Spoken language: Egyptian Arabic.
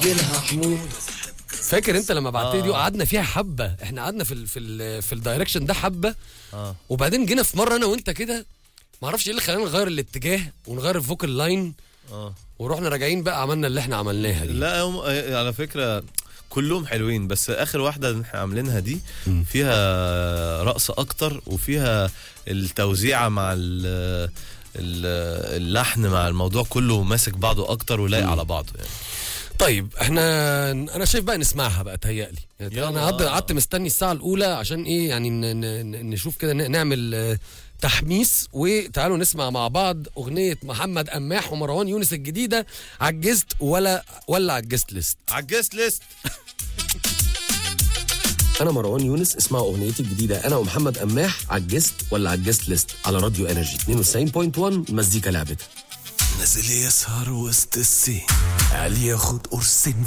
لها حمول فاكر انت لما بعت لي دي آه. وقعدنا فيها حبه احنا قعدنا في ال في ال في الدايركشن ده حبه اه وبعدين جينا في مره انا وانت كده ما اعرفش ايه اللي خلانا نغير الاتجاه ونغير الفوكال لاين اه ورحنا راجعين بقى عملنا اللي احنا عملناها دي لا هم على فكره كلهم حلوين بس اخر واحده اللي احنا عاملينها دي فيها رقص اكتر وفيها التوزيعه مع ال ال- اللحن مع الموضوع كله ماسك بعضه اكتر ولايق على بعضه يعني طيب احنا انا شايف بقى نسمعها بقى تهيألي يعني يلا. انا قعدت قعدت مستني الساعه الاولى عشان ايه يعني ن- ن- نشوف كده ن- نعمل آه، تحميس وتعالوا نسمع مع بعض اغنيه محمد قماح ومروان يونس الجديده عجزت ولا ولا عجزت ليست عجزت ليست انا مروان يونس اسمعوا اغنيتي الجديده انا ومحمد قماح عجزت ولا عجزت ليست على راديو انرجي 92.1 المزيكا لعبتها نازل يسهر وسط السين قال ياخد قرصين